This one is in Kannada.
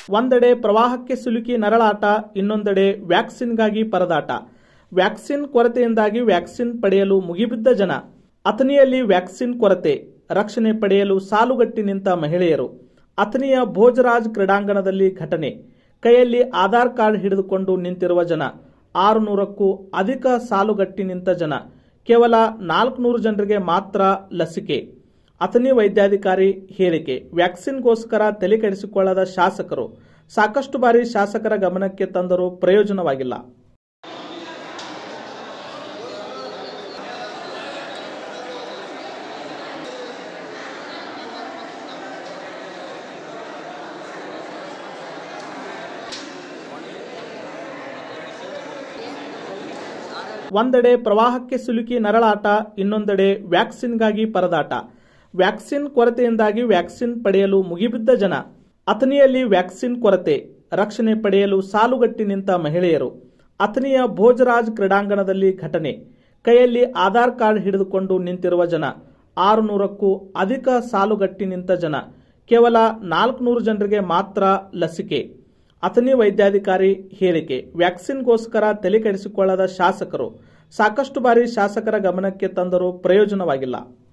ಒಂದೆಡೆ ಪ್ರವಾಹಕ್ಕೆ ಸಿಲುಕಿ ನರಳಾಟ ಇನ್ನೊಂದೆಡೆ ವ್ಯಾಕ್ಸಿನ್ಗಾಗಿ ಪರದಾಟ ವ್ಯಾಕ್ಸಿನ್ ಕೊರತೆಯಿಂದಾಗಿ ವ್ಯಾಕ್ಸಿನ್ ಪಡೆಯಲು ಮುಗಿಬಿದ್ದ ಜನ ಅಥಣಿಯಲ್ಲಿ ವ್ಯಾಕ್ಸಿನ್ ಕೊರತೆ ರಕ್ಷಣೆ ಪಡೆಯಲು ಸಾಲುಗಟ್ಟಿ ನಿಂತ ಮಹಿಳೆಯರು ಅಥಣಿಯ ಭೋಜರಾಜ್ ಕ್ರೀಡಾಂಗಣದಲ್ಲಿ ಘಟನೆ ಕೈಯಲ್ಲಿ ಆಧಾರ್ ಕಾರ್ಡ್ ಹಿಡಿದುಕೊಂಡು ನಿಂತಿರುವ ಜನ ಆರುನೂರಕ್ಕೂ ಅಧಿಕ ಸಾಲುಗಟ್ಟಿ ನಿಂತ ಜನ ಕೇವಲ ನಾಲ್ಕುನೂರು ಜನರಿಗೆ ಮಾತ್ರ ಲಸಿಕೆ ಅಥಣಿ ವೈದ್ಯಾಧಿಕಾರಿ ಹೇಳಿಕೆ ವ್ಯಾಕ್ಸಿನ್ಗೋಸ್ಕರ ತಲೆಕೆಡಿಸಿಕೊಳ್ಳದ ಶಾಸಕರು ಸಾಕಷ್ಟು ಬಾರಿ ಶಾಸಕರ ಗಮನಕ್ಕೆ ತಂದರೂ ಪ್ರಯೋಜನವಾಗಿಲ್ಲ ಒಂದೆಡೆ ಪ್ರವಾಹಕ್ಕೆ ಸಿಲುಕಿ ನರಳಾಟ ಇನ್ನೊಂದೆಡೆ ವ್ಯಾಕ್ಸಿನ್ಗಾಗಿ ಪರದಾಟ ವ್ಯಾಕ್ಸಿನ್ ಕೊರತೆಯಿಂದಾಗಿ ವ್ಯಾಕ್ಸಿನ್ ಪಡೆಯಲು ಮುಗಿಬಿದ್ದ ಜನ ಅಥಣಿಯಲ್ಲಿ ವ್ಯಾಕ್ಸಿನ್ ಕೊರತೆ ರಕ್ಷಣೆ ಪಡೆಯಲು ಸಾಲುಗಟ್ಟಿ ನಿಂತ ಮಹಿಳೆಯರು ಅಥಣಿಯ ಭೋಜರಾಜ್ ಕ್ರೀಡಾಂಗಣದಲ್ಲಿ ಘಟನೆ ಕೈಯಲ್ಲಿ ಆಧಾರ್ ಕಾರ್ಡ್ ಹಿಡಿದುಕೊಂಡು ನಿಂತಿರುವ ಜನ ಆರುನೂರಕ್ಕೂ ಅಧಿಕ ಸಾಲುಗಟ್ಟಿ ನಿಂತ ಜನ ಕೇವಲ ನಾಲ್ಕುನೂರು ಜನರಿಗೆ ಮಾತ್ರ ಲಸಿಕೆ ಅಥಣಿ ವೈದ್ಯಾಧಿಕಾರಿ ಹೇಳಿಕೆ ವ್ಯಾಕ್ಸಿನ್ಗೋಸ್ಕರ ತಲೆಕೆಡಿಸಿಕೊಳ್ಳದ ಶಾಸಕರು ಸಾಕಷ್ಟು ಬಾರಿ ಶಾಸಕರ ಗಮನಕ್ಕೆ ತಂದರೂ ಪ್ರಯೋಜನವಾಗಿಲ್ಲ